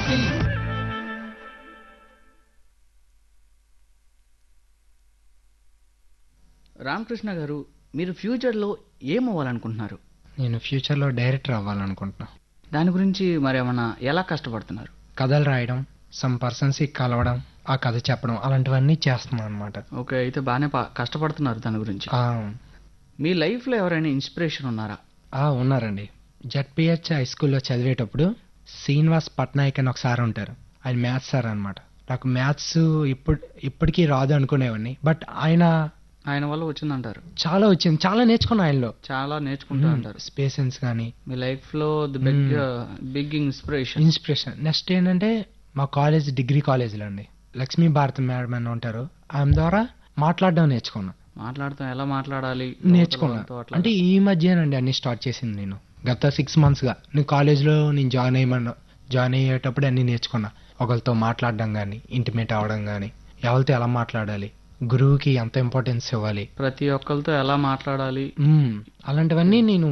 ప్రగతి రామకృష్ణ గారు మీరు ఫ్యూచర్లో ఏం అవ్వాలనుకుంటున్నారు నేను ఫ్యూచర్లో డైరెక్టర్ అవ్వాలనుకుంటున్నా దాని గురించి మరి ఏమన్నా ఎలా కష్టపడుతున్నారు కథలు రాయడం సమ్ పర్సన్స్కి కలవడం ఆ కథ చెప్పడం అలాంటివన్నీ చేస్తున్నాను అనమాట ఓకే అయితే బాగానే పా- కష్టపడుతున్నారు దాని గురించి మీ లైఫ్లో ఎవరైనా ఇన్స్పిరేషన్ ఉన్నారా ఉన్నారండి జడ్పిహెచ్ హై స్కూల్లో చదివేటప్పుడు శ్రీనివాస్ పట్నాయక్ అని ఒక సార్ ఉంటారు ఆయన మ్యాథ్స్ సార్ అనమాట నాకు మ్యాథ్స్ ఇప్పుడు ఇప్పటికీ రాదు అనుకునేవాడిని బట్ ఆయన ఆయన వల్ల వచ్చిందంటారు చాలా వచ్చింది చాలా నేర్చుకున్నా ఆయనలో చాలా నేర్చుకుంటా అంటారు స్పేసెన్స్ కానీ మీ లైఫ్లో the big big inspiration inspiration next ఏంటంటే మా కాలేజ్ డిగ్రీ కాలేజీలో అండి లక్ష్మీ భారతి మేడం అని ఉంటారు ఆమె ద్వారా మాట్లాడడం నేర్చుకున్నా మాట్లాడతాం ఎలా మాట్లాడాలి నేర్చుకున్నా అవతల వాళ్ళతో అట్లా. అంటే ఈ మధ్యనండి అన్ని స్టార్ట్ చేసింది నేను గత సిక్స్ మంత్స్గా నేను కాలేజ్లో నేను జాయిన్ అయ్యమన్నా జాయిన్ అయ్యేటప్పుడు అన్ని నేర్చుకున్నా ఒకరితో మాట్లాడడం కానీ ఇంటిమేట్ అవ్వడం కానీ ఎవరితో ఎలా మాట్లాడాలి గురువుకి ఎంత ఇంపార్టెన్స్ ఇవ్వాలి ప్రతి ఒక్కరితో ఎలా మాట్లాడాలి మ్మ్. అలాంటివన్నీ నేను